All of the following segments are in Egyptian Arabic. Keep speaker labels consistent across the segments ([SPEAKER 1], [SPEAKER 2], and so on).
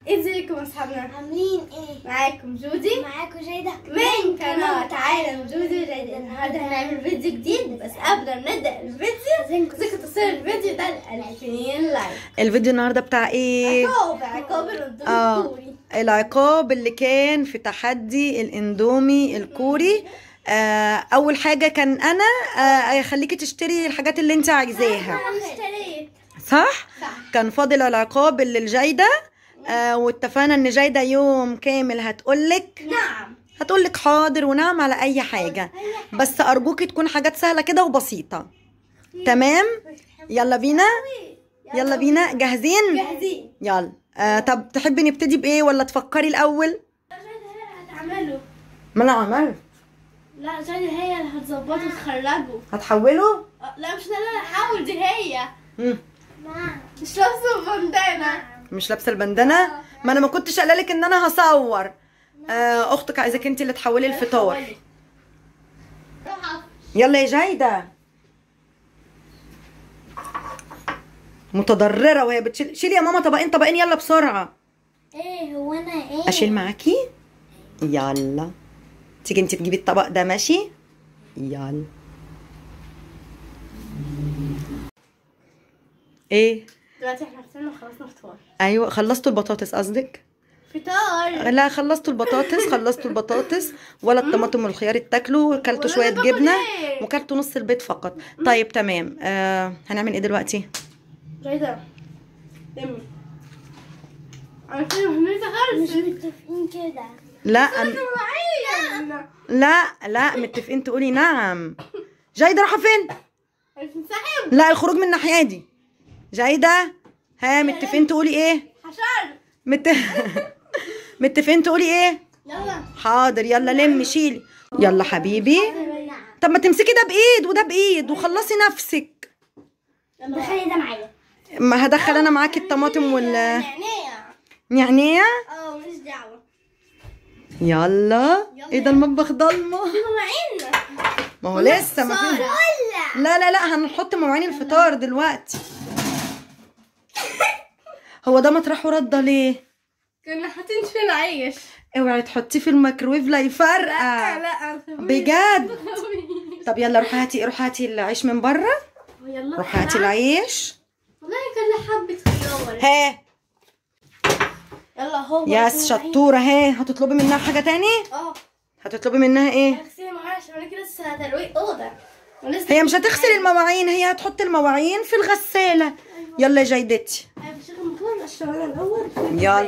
[SPEAKER 1] ازيكم اصحابنا
[SPEAKER 2] عاملين ايه؟
[SPEAKER 1] معاكم جودي
[SPEAKER 2] معاكم جيدة
[SPEAKER 1] من قناة عالم جودي وجيدة النهارده هنعمل فيديو جديد بس قبل ما نبدأ الفيديو زيكم تصل الفيديو ده ل 2000 لايك
[SPEAKER 3] الفيديو النهارده بتاع ايه
[SPEAKER 1] عقاب عقاب الاندومي
[SPEAKER 3] اه
[SPEAKER 1] الكوري
[SPEAKER 3] العقاب اللي كان في تحدي الاندومي الكوري آه اول حاجه كان انا آه اخليكي تشتري الحاجات اللي انت عايزاها
[SPEAKER 1] انا اشتريت
[SPEAKER 3] صح
[SPEAKER 1] صح.
[SPEAKER 3] كان فاضل العقاب اللي لجايده آه واتفقنا ان جايده يوم كامل هتقولك
[SPEAKER 1] نعم
[SPEAKER 3] هتقولك حاضر ونعم على اي حاجه بس ارجوكي تكون حاجات سهله كده وبسيطه تمام يلا بينا يلا بينا جاهزين
[SPEAKER 1] جاهزين
[SPEAKER 3] يلا آه طب تحبي نبتدي بايه ولا تفكري الاول
[SPEAKER 1] هتعملوا
[SPEAKER 3] ما انا عملت
[SPEAKER 1] لا جاي هي اللي هتظبطوا وتخرجوا
[SPEAKER 3] هتحوله
[SPEAKER 1] آه، لا مش انا اللي هحاول دي هي
[SPEAKER 3] مم.
[SPEAKER 2] نعم
[SPEAKER 1] مش لابسه بندانه
[SPEAKER 3] مش لابسه البندانه ما انا ما كنتش قايله لك ان انا هصور آه اختك عايزاك انت اللي تحولي الفطار يلا يا جايده متضرره وهي بتشيل شيلي يا ماما طبقين طبقين يلا بسرعه
[SPEAKER 2] ايه هو انا ايه؟
[SPEAKER 3] اشيل معاكي يلا تيجي انت تجيبي الطبق ده ماشي يلا ايه
[SPEAKER 1] دلوقتي احنا فطرنا وخلصنا فطار
[SPEAKER 3] ايوه خلصتوا البطاطس قصدك
[SPEAKER 1] فطار
[SPEAKER 3] لا خلصتوا البطاطس خلصتوا البطاطس ولا الطماطم والخيار اتاكلوا كلتوا
[SPEAKER 1] ولا
[SPEAKER 3] شويه
[SPEAKER 1] أنا باكل
[SPEAKER 3] جبنه
[SPEAKER 1] إيه؟
[SPEAKER 3] وكلتوا نص البيض فقط طيب تمام آه هنعمل ايه دلوقتي
[SPEAKER 1] جيدة دمي انا كده مهمتي
[SPEAKER 2] مش
[SPEAKER 1] خالص
[SPEAKER 2] متفقين كده
[SPEAKER 3] لا أن...
[SPEAKER 1] معايا
[SPEAKER 3] لا لا متفقين تقولي نعم جايده رايحه فين
[SPEAKER 1] هتنسحب
[SPEAKER 3] لا الخروج من الناحيه دي جايده ها متفقين تقولي ايه
[SPEAKER 1] حشر
[SPEAKER 3] مت... متفقين تقولي ايه
[SPEAKER 1] يلا
[SPEAKER 3] حاضر يلا لمي شيلي يلا حبيبي
[SPEAKER 2] نعم
[SPEAKER 3] طب ما تمسكي ده بايد وده بايد وخلصي نفسك
[SPEAKER 1] يلا
[SPEAKER 2] تخيل ده معايا
[SPEAKER 3] ما هدخل انا معاكي الطماطم وال
[SPEAKER 1] نعناع
[SPEAKER 3] نعناع
[SPEAKER 1] اه مش دعوة
[SPEAKER 3] يلا ايه ده المطبخ ضلمه
[SPEAKER 1] مواعين
[SPEAKER 3] ما هو لسه ما في
[SPEAKER 1] ولا
[SPEAKER 3] لا لا لا هنحط مواعين الفطار دلوقتي هو ده مطرحه رده ليه
[SPEAKER 1] كنا حاطين فيه العيش
[SPEAKER 3] اوعي تحطيه في الميكرويف لا يفرقع
[SPEAKER 1] لا
[SPEAKER 3] بجد طب يلا روحي هاتي روحي هاتي العيش من بره
[SPEAKER 1] يلا
[SPEAKER 3] روحي هاتي العيش
[SPEAKER 1] والله كان حبة خيار
[SPEAKER 3] ها
[SPEAKER 1] يلا هو
[SPEAKER 3] ياس شطوره ها هتطلبي منها حاجه تاني
[SPEAKER 1] اه
[SPEAKER 3] هتطلبي منها ايه
[SPEAKER 1] اغسلي معايا عشان انا كده لسه ترويق اوضه ولسه
[SPEAKER 3] هي مش هتغسل المواعين هي هتحط المواعين في الغساله يلا يا جيدتي
[SPEAKER 1] انا بشغل الموتور اشتغل الاول
[SPEAKER 3] يلا.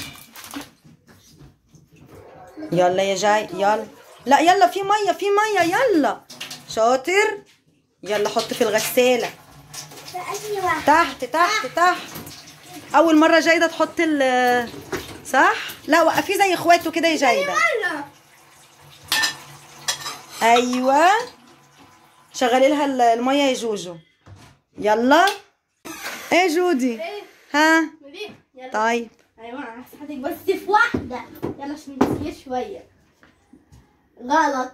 [SPEAKER 3] يلا يا جاي يلا لا يلا في ميه في ميه يلا شاطر يلا حط في الغساله
[SPEAKER 2] ده أي واحد
[SPEAKER 3] تحت تحت تحت اول مره جايده تحط ال صح لا وقفيه زي اخواته كده يا جايده
[SPEAKER 1] يلا
[SPEAKER 3] ايوه شغلي لها ال- الميه يا جوجو يلا ايه يا جودي
[SPEAKER 1] ايه
[SPEAKER 3] ها
[SPEAKER 1] مدي يلا
[SPEAKER 3] طيب
[SPEAKER 1] ايوه هسحبك بس في واحده يلا عشان نسير شويه غلط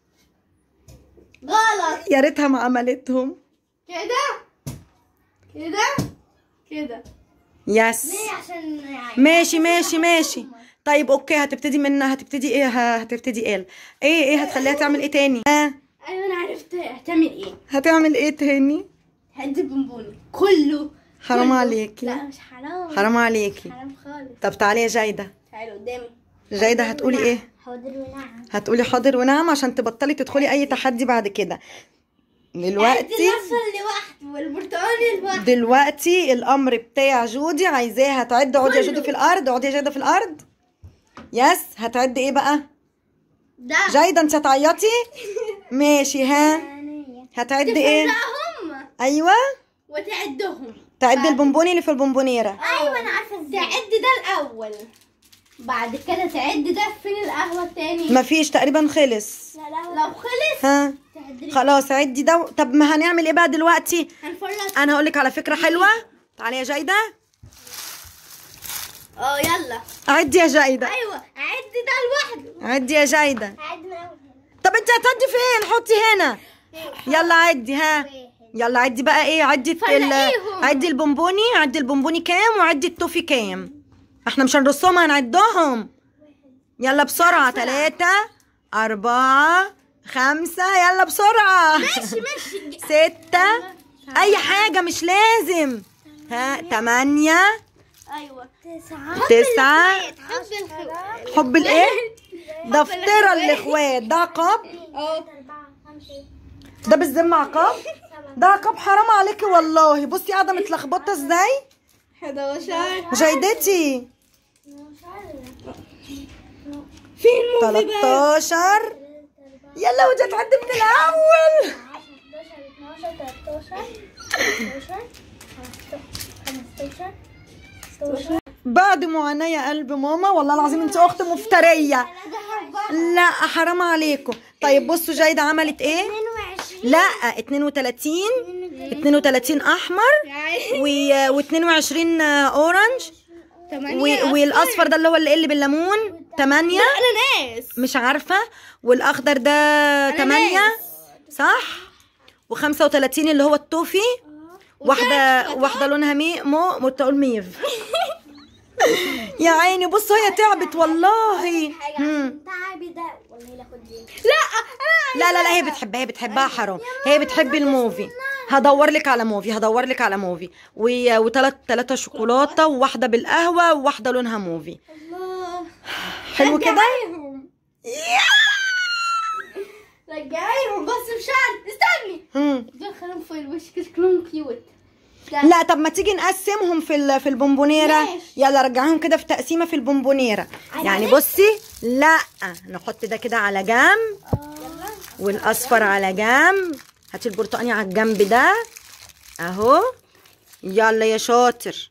[SPEAKER 1] غلط
[SPEAKER 3] يا ريتها ما عملتهم
[SPEAKER 1] كده كده كده
[SPEAKER 3] يس
[SPEAKER 2] ليه عشان يعني
[SPEAKER 3] ماشي ماشي ماشي طيب اوكي هتبتدي منها هتبتدي ايه ه- هتبتدي ايه ايه ايه هتخليها تعمل ايه تاني ها
[SPEAKER 1] ايوه انا عرفت هتعمل ايه
[SPEAKER 3] هتعمل ايه تاني
[SPEAKER 1] هدي بونبوني كله
[SPEAKER 3] حرام
[SPEAKER 1] كله.
[SPEAKER 3] عليكي.
[SPEAKER 1] لا مش حرام
[SPEAKER 3] حرام عليكي
[SPEAKER 1] حرام خالص
[SPEAKER 3] طب تعالي يا جايده
[SPEAKER 1] تعالوا قدامي
[SPEAKER 3] جايده هتقولي ايه
[SPEAKER 2] حاضر ونعم
[SPEAKER 3] هتقولي حاضر ونعم عشان تبطلي تدخلي اي تحدي بعد كده دلوقتي
[SPEAKER 1] الاصفر لوحده والبرتقالي لوحده
[SPEAKER 3] دلوقتي الامر بتاع جودي عايزاها تعد اقعدي يا جودي في الارض اقعدي يا جايده في الارض يس هتعد ايه بقى
[SPEAKER 1] ده
[SPEAKER 3] جايده انت هتعيطي ماشي ها هتعد ايه
[SPEAKER 1] تفرقهم
[SPEAKER 3] ايوه
[SPEAKER 1] وتعدهم
[SPEAKER 3] تعد البونبوني اللي في البونبونيره
[SPEAKER 1] ايوه انا عارفه ازاي تعد ده الاول بعد كده تعد ده فين القهوه التاني
[SPEAKER 3] مفيش تقريبا خلص
[SPEAKER 2] لا لا
[SPEAKER 1] لو خلص
[SPEAKER 3] ها
[SPEAKER 1] تعد لي.
[SPEAKER 3] خلاص عدي ده و- طب ما هنعمل ايه بقى دلوقتي
[SPEAKER 1] هنفرط
[SPEAKER 3] انا هقول لك على فكره حلوه تعالي يا جايده
[SPEAKER 1] اه يلا
[SPEAKER 3] عدي يا جايده
[SPEAKER 1] ايوه عد ده لوحده
[SPEAKER 3] عدي يا جايده
[SPEAKER 2] عاد من أول
[SPEAKER 3] طب انت هتعدي فين حطي هنا يلا عدي ها يلا عدي بقى ايه عدي ال-
[SPEAKER 1] فرقيهم.
[SPEAKER 3] عدي البونبوني عدي البونبوني كام وعدي التوفي كام احنا مش هنرصهم هنعدهم يلا بسرعة تلاتة أربعة خمسة يلا بسرعة
[SPEAKER 1] ماشي ماشي
[SPEAKER 3] ستة أي حاجة مش لازم ها تمانية
[SPEAKER 1] ايوه
[SPEAKER 2] تسعة
[SPEAKER 3] تسعة
[SPEAKER 1] حب الخوات
[SPEAKER 3] حب الايه دفترة الاخوات ده عقاب
[SPEAKER 1] اه
[SPEAKER 2] أربعة خمسة
[SPEAKER 3] ده بالذمة عقاب ده عقاب حرام عليكي والله بصي قاعدة متلخبطة ازاي
[SPEAKER 1] 11
[SPEAKER 3] جايدتي
[SPEAKER 1] فين الموفي بقى
[SPEAKER 3] 13 يلا وجت تعد من الأول
[SPEAKER 2] 11 12 13 15 16
[SPEAKER 3] بعد معاناة يا قلب ماما والله العظيم انت اخت مفترية لا حرام عليكم طيب بصوا جايدة عملت ايه
[SPEAKER 2] 22
[SPEAKER 3] لا 32 32 احمر و 22 اورنج و- والاصفر ده اللي هو اللي اللي بالليمون 8
[SPEAKER 1] انا ناس
[SPEAKER 3] مش عارفة والأخضر ده تمانية صح و35 اللي هو التوفي واحدة واحدة لونها مي مو متقول ميف يا عيني بصوا هي تعبت والله مم.
[SPEAKER 2] تعبي ده ولا هي ناخد دي
[SPEAKER 3] لا لا لا هي بتحبها هي بتحبها حرام هي بتحب الموفي هدور لك على موفي هدور لك على موفي و- وتلات تلاتة شوكولاتة وواحدة بالقهوة وواحدة لونها موفي
[SPEAKER 1] الله
[SPEAKER 3] حلو كده
[SPEAKER 1] رجعيهم رجعيهم بس بشعر استني
[SPEAKER 3] مم.
[SPEAKER 1] دول خليهم في الوش كده شكلهم كيوت
[SPEAKER 3] لا طب ما تيجي نقسمهم في ال- في البونبونيره
[SPEAKER 1] ماشي.
[SPEAKER 3] يلا رجعهم كده في تقسيمه في البونبونيره يعني بصي لا نحط ده كده على جنب والاصفر على جنب هاتي البرتقاني على الجنب ده اهو يلا يا شاطر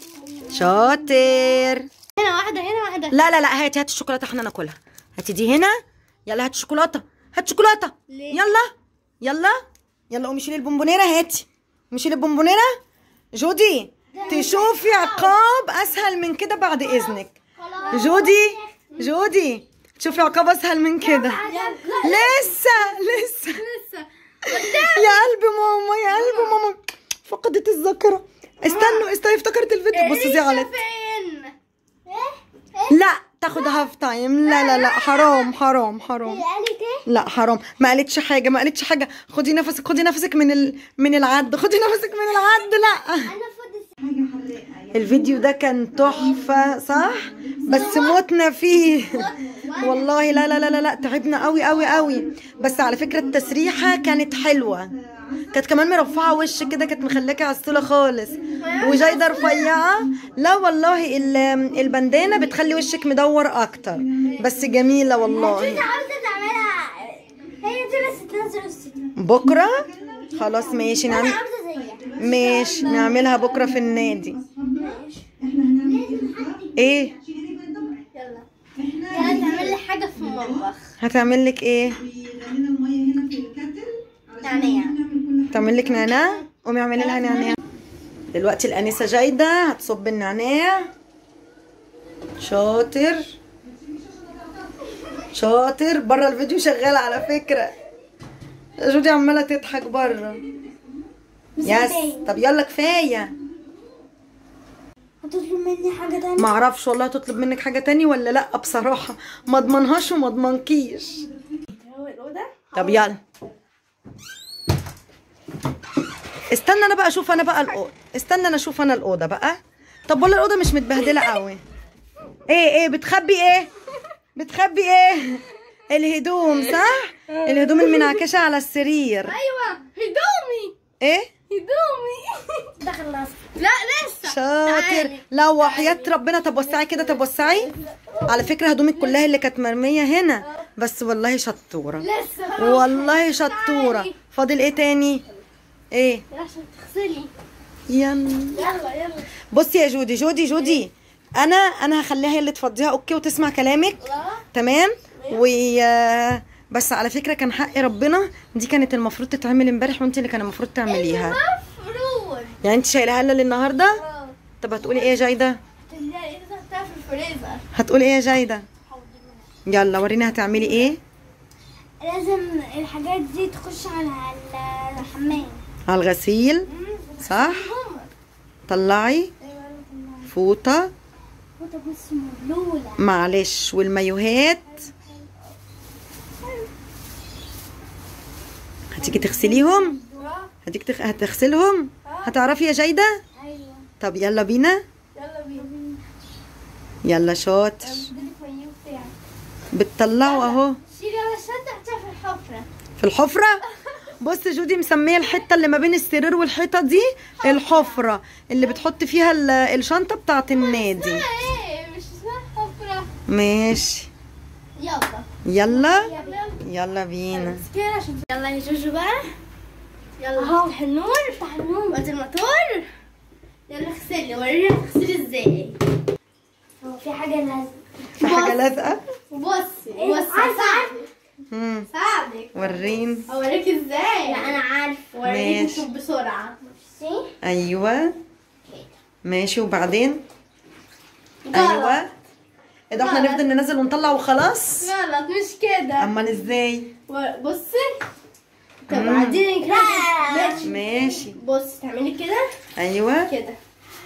[SPEAKER 3] شاطر
[SPEAKER 1] هنا واحدة هنا واحدة
[SPEAKER 3] لا لا لا هاتي هاتي الشوكولاته احنا ناكلها هاتي دي هنا يلا هات الشوكولاته هات شوكولاته
[SPEAKER 1] ليه؟
[SPEAKER 3] يلا يلا يلا قومي شيلي البونبونيره هاتي قومي شيلي البونبونيره جودي تشوفي عقاب اسهل من كده بعد اذنك جودي جودي تشوفي عقاب اسهل من كده لسه لسه
[SPEAKER 1] لسه
[SPEAKER 3] يا قلب ماما يا قلب ماما فقدت الذاكره استنوا استنوا افتكرت الفيديو بص زعلت
[SPEAKER 1] فين
[SPEAKER 3] لا تاخد هاف تايم لا لا لا حرام حرام حرام
[SPEAKER 2] قالت ايه؟
[SPEAKER 3] لا حرام ما قالتش حاجه ما قالتش حاجه خدي نفسك خدي نفسك من ال... من العد خدي نفسك من العد لا
[SPEAKER 2] انا فضل
[SPEAKER 3] الفيديو ده كان تحفه صح بس موتنا فيه والله لا لا لا لا, لا تعبنا قوي قوي قوي بس على فكره التسريحه كانت حلوه كانت كمان مرفعه وش كده كانت مخليكي عسوله خالص وجايده رفيعه لا والله ال- البندانه بتخلي وشك مدور اكتر بس جميله والله
[SPEAKER 2] عاوزة تعملها هي دي بس تنزل الستة
[SPEAKER 3] بكره خلاص ماشي
[SPEAKER 2] انا
[SPEAKER 3] نعمل
[SPEAKER 2] عاوزة زيها
[SPEAKER 3] ماشي نعملها بكره في النادي ايه
[SPEAKER 1] يلا يلا تعمل لي حاجة في المطبخ
[SPEAKER 3] هتعمل لك ايه
[SPEAKER 1] نعناع
[SPEAKER 3] تعمل لك نعناع قومي اعملي لها نعناع دلوقتي الانسه جايده هتصب النعناع شاطر شاطر بره الفيديو شغال على فكره جودي عماله تضحك بره يس طب يلا كفايه
[SPEAKER 2] هتطلب مني حاجة تانية
[SPEAKER 3] ما اعرفش والله تطلب منك حاجه تاني ولا لا بصراحه ما اضمنهاش وما اضمنكيش
[SPEAKER 1] هو الأوضة
[SPEAKER 3] طب يلا استنى انا بقى اشوف انا بقى الاوضه استنى انا اشوف انا الاوضه بقى طب والله الاوضه مش متبهدله قوي ايه ايه بتخبي ايه بتخبي ايه الهدوم صح الهدوم المنعكشه على السرير
[SPEAKER 1] أيوة هدومي
[SPEAKER 3] ايه
[SPEAKER 1] هدومي
[SPEAKER 2] دخل النص
[SPEAKER 1] لا لسه
[SPEAKER 3] شاطر
[SPEAKER 1] تعالي.
[SPEAKER 3] لا وحياة ربنا طب وسعي كده طب وسعي على فكره هدومك كلها اللي كانت مرميه هنا بس والله شطوره
[SPEAKER 1] لسه
[SPEAKER 3] والله شطوره فاضل ايه تاني ايه
[SPEAKER 1] عشان تغسلي
[SPEAKER 3] يلا
[SPEAKER 1] يلا يلا
[SPEAKER 3] بصي يا جودي جودي جودي انا انا هخليها هي اللي تفضيها اوكي وتسمع كلامك
[SPEAKER 1] لا
[SPEAKER 3] تمام و بس على فكره كان حق ربنا دي كانت المفروض تتعمل امبارح وانت اللي كان المفروض تعمليها
[SPEAKER 1] مفروض
[SPEAKER 3] يعني انت شايلها لنا للنهارده
[SPEAKER 1] اه
[SPEAKER 3] طب هتقولي ايه يا جايده
[SPEAKER 1] تلاقي ايه تحطها في الفريزر
[SPEAKER 3] هتقولي ايه يا جايده يلا ورينا هتعملي ايه
[SPEAKER 2] لازم الحاجات دي تخش على ال- الحمام
[SPEAKER 3] على الغسيل صح طلعي فوطه
[SPEAKER 2] الفوطة بص مبلولة
[SPEAKER 3] معلش والمايوهات هتيجي تغسليهم هتيجي تخ... هتغسلهم هتعرفي يا جايدة
[SPEAKER 2] ايوه
[SPEAKER 3] طب يلا بينا
[SPEAKER 1] يلا بينا
[SPEAKER 3] يلا شاطر
[SPEAKER 1] بدك مايو بتاعك
[SPEAKER 3] بتطلعوا اهو
[SPEAKER 1] شيلي على الشنطة حطها في الحفرة
[SPEAKER 3] في الحفرة بص جودي مسمية الحتة اللي ما بين السرير والحيطة دي الحفرة اللي بتحط فيها ال- الشنطة بتاعت النادي
[SPEAKER 1] ايه مش اسمها حفرة
[SPEAKER 3] ماشي
[SPEAKER 1] يلا
[SPEAKER 3] يلا
[SPEAKER 1] يلا
[SPEAKER 3] يلا بينا
[SPEAKER 1] كده عشان يلا يا جوجو بقى يلا
[SPEAKER 2] اهو.
[SPEAKER 1] افتح النور افتح النور وقت الموتور يلا اغسلي وريني هتغسلي ازاي
[SPEAKER 2] هو في حاجة لازم
[SPEAKER 3] في حاجة لازقة
[SPEAKER 1] بصي
[SPEAKER 2] إيه،
[SPEAKER 1] بصي
[SPEAKER 2] عارفة،
[SPEAKER 1] ساعدك
[SPEAKER 3] مم.
[SPEAKER 1] ساعدك
[SPEAKER 3] ورين
[SPEAKER 1] اوريك ازاي
[SPEAKER 2] لا انا عارف
[SPEAKER 1] وريك
[SPEAKER 3] ماشي.
[SPEAKER 1] نشوف بسرعة
[SPEAKER 2] بصي
[SPEAKER 3] ايوه ماشي وبعدين
[SPEAKER 1] غلط.
[SPEAKER 3] ايوه ايه ده احنا
[SPEAKER 1] غلط.
[SPEAKER 3] نفضل ننزل ونطلع وخلاص
[SPEAKER 1] غلط مش كده
[SPEAKER 3] امال ازاي
[SPEAKER 1] و- بصي طب بعدين كده ماشي
[SPEAKER 3] ماشي
[SPEAKER 1] بصي تعملي كده
[SPEAKER 3] ايوه
[SPEAKER 1] كده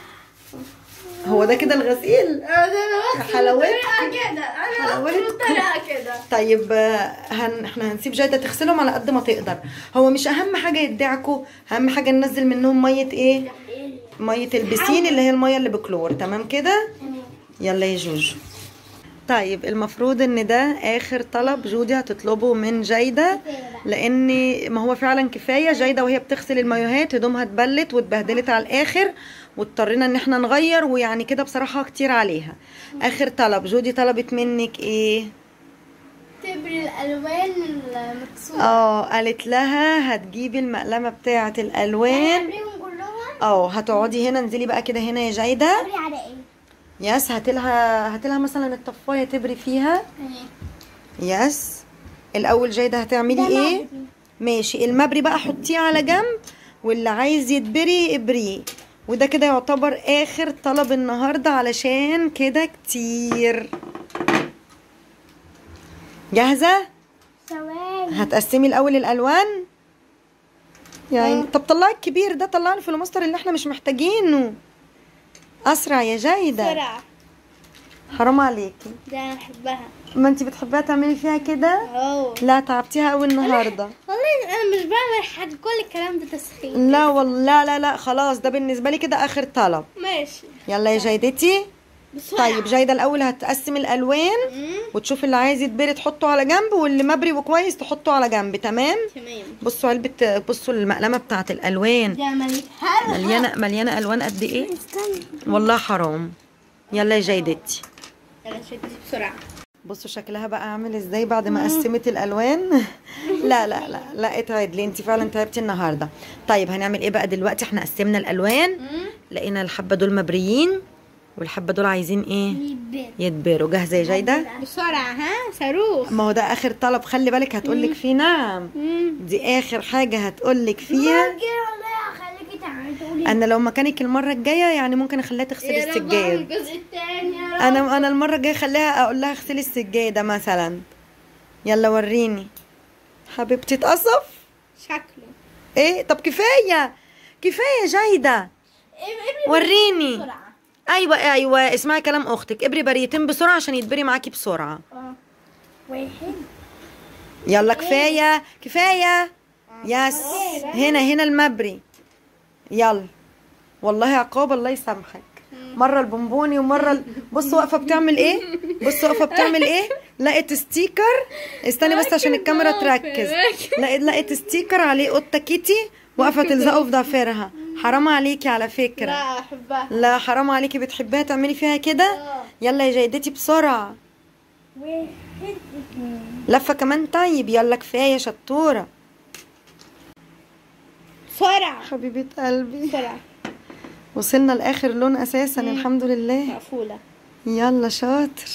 [SPEAKER 3] هو ده كده الغسيل
[SPEAKER 1] انا انا بس
[SPEAKER 3] حلاوتكم.
[SPEAKER 1] بالطريقة كده انا
[SPEAKER 3] حلاوتكم.
[SPEAKER 1] بس بالطريقة كده
[SPEAKER 3] طيب آه، هن... احنا هنسيب جايدة تغسلهم على قد ما تقدر هو مش اهم حاجة يدعكوا اهم حاجة ننزل منهم مية ايه مية البسين اللي هي المية اللي بكلور تمام كده يلا يا جوجو طيب المفروض ان ده اخر طلب جودي هتطلبه من جايدة لان ما هو فعلا كفاية جايدة وهي بتغسل المايوهات هدومها اتبلت واتبهدلت على الاخر واضطرينا ان احنا نغير ويعني كده بصراحة كتير عليها اخر طلب جودي طلبت منك ايه
[SPEAKER 1] تبري الالوان المكسورة
[SPEAKER 3] اه قالت لها هتجيبي المقلمة بتاعة الالوان
[SPEAKER 2] ابريهم كلهم
[SPEAKER 3] اه هتقعدي هنا انزلي بقى كده هنا يا جايدة
[SPEAKER 2] ابري على ايه
[SPEAKER 3] يس هاتلها هاتلها مثلا الطفاية تبري فيها يس الاول جايدة هتعملي ايه ماشي المبري بقى حطيه على جنب واللي عايز يتبري ابريه وده كده يعتبر اخر طلب النهارده علشان كده كتير جاهزه
[SPEAKER 2] ثواني
[SPEAKER 3] هتقسمي الاول الالوان يعني طب طلعي الكبير ده طلعي الفلوماستر اللي احنا مش محتاجينه اسرع يا جايده
[SPEAKER 1] بسرعة
[SPEAKER 3] حرام عليكي
[SPEAKER 1] ده انا بحبها
[SPEAKER 3] ما انت بتحبيها تعملي فيها كده
[SPEAKER 1] اه
[SPEAKER 3] لا تعبتيها قوي النهارده
[SPEAKER 1] والله انا مش بعمل حاجة كل الكلام ده تسخين
[SPEAKER 3] لا والله لا لا لا خلاص ده بالنسبه لي كده اخر طلب
[SPEAKER 1] ماشي
[SPEAKER 3] يلا يا جايدتي
[SPEAKER 1] بسرعة
[SPEAKER 3] طيب جايده الاول هتقسم الالوان
[SPEAKER 1] مم.
[SPEAKER 3] وتشوف اللي عايز يتبري تحطه على جنب واللي مبري وكويس تحطه على جنب تمام
[SPEAKER 1] تمام
[SPEAKER 3] بصوا علبه بصوا المقلمه بتاعه الالوان
[SPEAKER 1] دي عملتها
[SPEAKER 3] مليانه مليانه الوان قد ايه والله حرام يلا يا جايدتي
[SPEAKER 1] يلا شدي بسرعة
[SPEAKER 3] بصوا شكلها بقى عامل ازاي بعد ما قسمت الالوان لا لا لا لا اتعدلي انت فعلا تعبتي النهارده طيب هنعمل ايه بقى دلوقتي احنا قسمنا الالوان لقينا الحبه دول مبريين والحبه دول عايزين ايه
[SPEAKER 2] يبر
[SPEAKER 3] يتبروا جاهزه يا جايده
[SPEAKER 1] بسرعة ها صاروخ
[SPEAKER 3] ما هو ده اخر طلب خلي بالك هتقولك فيه نعم دي اخر حاجه هتقولك فيها
[SPEAKER 2] كده والله هخليكي تعملي تقولي
[SPEAKER 3] انا لو مكانك المره الجايه يعني ممكن اخليها تغسل
[SPEAKER 1] يا رب اعمل
[SPEAKER 3] السجاد
[SPEAKER 1] الجزء الثاني يا رب
[SPEAKER 3] انا انا المره الجايه اخليها اقول لها اغسلي السجاده مثلا يلا وريني حبيبتي اتقصف
[SPEAKER 1] شكله
[SPEAKER 3] ايه طب كفايه كفايه جايده وريني
[SPEAKER 1] بسرعة
[SPEAKER 3] ايوه ايوه اسمعي كلام اختك ابري بريتين بسرعه عشان يتبري معاكي بسرعه
[SPEAKER 2] واحد
[SPEAKER 3] يلا كفايه كفايه يس هنا هنا المبري يلا والله عقاب الله يسامحك مره البونبوني ومره ال... بص واقفه بتعمل ايه بص واقفه بتعمل ايه لقيت ستيكر استني بس عشان الكاميرا تركز لقيت لقيت ستيكر عليه قطه كيتي واقفه تلزقه في ضفيرها حرام عليكي على فكره
[SPEAKER 1] لا احبها
[SPEAKER 3] لا حرام عليكي بتحبيها تعملي فيها كده يلا يا جيدتي بسرعه
[SPEAKER 2] واحد اتنين
[SPEAKER 3] لفه كمان طيب يلا كفايه شطوره
[SPEAKER 1] بسرعة
[SPEAKER 3] حبيبه قلبي
[SPEAKER 1] بسرعة
[SPEAKER 3] وصلنا لاخر لون اساسا الحمد لله
[SPEAKER 1] مقفولة
[SPEAKER 3] يلا شاطر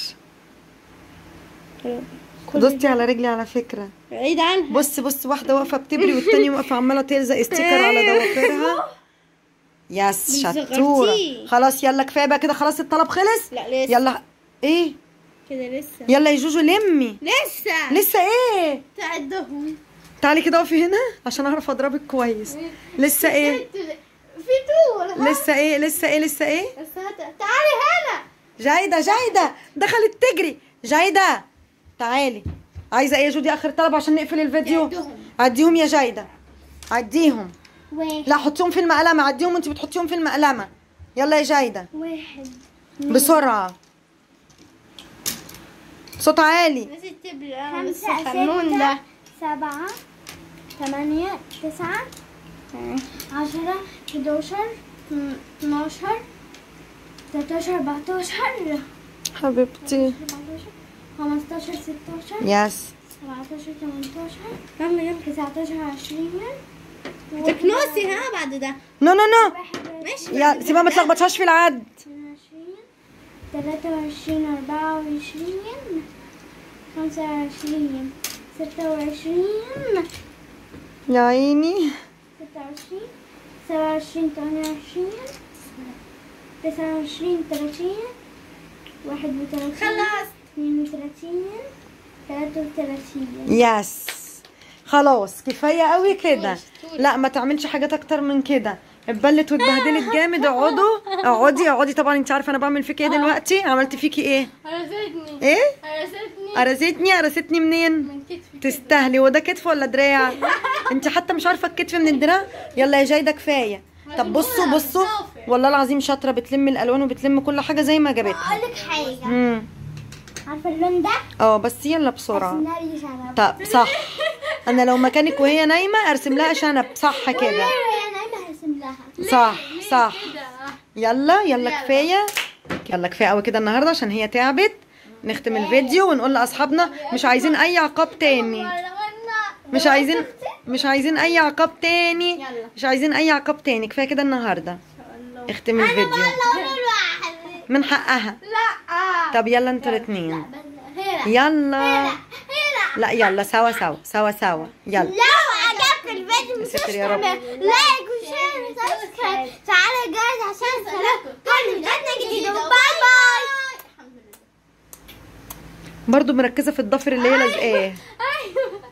[SPEAKER 3] دوستي على رجلي على فكره
[SPEAKER 1] بعيد عنها
[SPEAKER 3] بص بص واحده واقفه بتبري والتانيه واقفه عماله تلزق ستيكر على ضوافرها يس
[SPEAKER 1] مش
[SPEAKER 3] شطوره
[SPEAKER 1] صغرتيه.
[SPEAKER 3] خلاص يلا كفايه بقى كده خلاص الطلب خلص
[SPEAKER 1] لا لسه
[SPEAKER 3] يلا ايه
[SPEAKER 1] كده لسه
[SPEAKER 3] يلا يا جوجو لمي
[SPEAKER 1] لسه
[SPEAKER 3] لسه ايه
[SPEAKER 1] تعدهم
[SPEAKER 3] تعالي كده اقفي هنا عشان اعرف اضربك كويس لسه ايه
[SPEAKER 1] في طول ها؟
[SPEAKER 3] لسه ايه لسه ايه لسه ايه
[SPEAKER 1] بس هت... تعالي هنا
[SPEAKER 3] جايده جايده دخلت تجري جايده تعالي عايزه ايه يا جودي اخر طلب عشان نقفل الفيديو
[SPEAKER 1] عدهم.
[SPEAKER 3] عديهم يا جايده عديهم
[SPEAKER 2] واحد
[SPEAKER 3] لا حطيهم في المقلمه عديهم انت بتحطيهم في المقلمه يلا يا جايده
[SPEAKER 2] واحد
[SPEAKER 3] بسرعه صوت عالي
[SPEAKER 1] بس التبلة
[SPEAKER 2] خمسة
[SPEAKER 1] القانون
[SPEAKER 2] ستة
[SPEAKER 1] ده
[SPEAKER 2] سبعة ثمانية تسعة عشرة حداشر اتناشر تلاتاشر أربعتاشر
[SPEAKER 3] حبيبتي
[SPEAKER 2] 15 16
[SPEAKER 3] يس
[SPEAKER 2] 17 18
[SPEAKER 1] يلا يلا
[SPEAKER 2] 19 20
[SPEAKER 1] تكنوسي ها بعد ده
[SPEAKER 3] نو نو نو
[SPEAKER 1] ماشي
[SPEAKER 3] يا سيبها ما تلخبطهاش في العد
[SPEAKER 2] 23 24 25 26
[SPEAKER 3] يا عيني
[SPEAKER 2] 26 27 28 29 30 31
[SPEAKER 1] خلاص
[SPEAKER 2] 32 33
[SPEAKER 3] يس خلاص كفايه قوي كده لا ما تعملش حاجات اكتر من كده اتبلت واتبهدلت جامد اقعدوا اقعدي اقعدي طبعا انت عارفه انا بعمل فيكي ايه دلوقتي عملت فيكي ايه
[SPEAKER 1] هرستني
[SPEAKER 3] ايه
[SPEAKER 1] هرستني
[SPEAKER 3] قرصتني قرصتني منين
[SPEAKER 1] من كتفي
[SPEAKER 3] تستاهلي وده كتف ولا دراع انت حتى مش عارفه الكتف من الدراع يلا يا جايده كفايه طب بصوا بصوا والله العظيم شاطره بتلم الالوان وبتلم كل حاجه زي ما جابتها
[SPEAKER 2] أقول لك حاجة
[SPEAKER 3] امم
[SPEAKER 2] عارفة اللون ده؟
[SPEAKER 3] اه بس يلا بسرعه
[SPEAKER 2] سيناريو شباب
[SPEAKER 3] طب صح انا لو مكانك وهي نايمه ارسم لها شنب صح كده
[SPEAKER 2] انا نايمة هرسم لها
[SPEAKER 3] صح صح
[SPEAKER 1] كده
[SPEAKER 3] يلا يلا كفايه يلا كفايه قوي كده النهارده عشان هي تعبت نختم الفيديو ونقول لاصحابنا مش عايزين اي عقاب تاني مش عايزين مش عايزين اي عقاب تاني مش عايزين اي عقاب تاني كفايه كده النهارده اختم الفيديو من حقها
[SPEAKER 1] لا
[SPEAKER 3] طب يلا انتوا الاثنين
[SPEAKER 1] هنا
[SPEAKER 3] يلا لا يلا سوا سوا سوا سوا يلا
[SPEAKER 2] لو عجبك الفيديو
[SPEAKER 3] يا ستر يا رب
[SPEAKER 2] لايك وشير وسبسكرايب تعالوا جايز عشان سلام كل فيديو جديد وباي باي
[SPEAKER 1] الحمد لله
[SPEAKER 3] برضو مركزه في الضفر اللي هي لازقاه
[SPEAKER 1] ايوه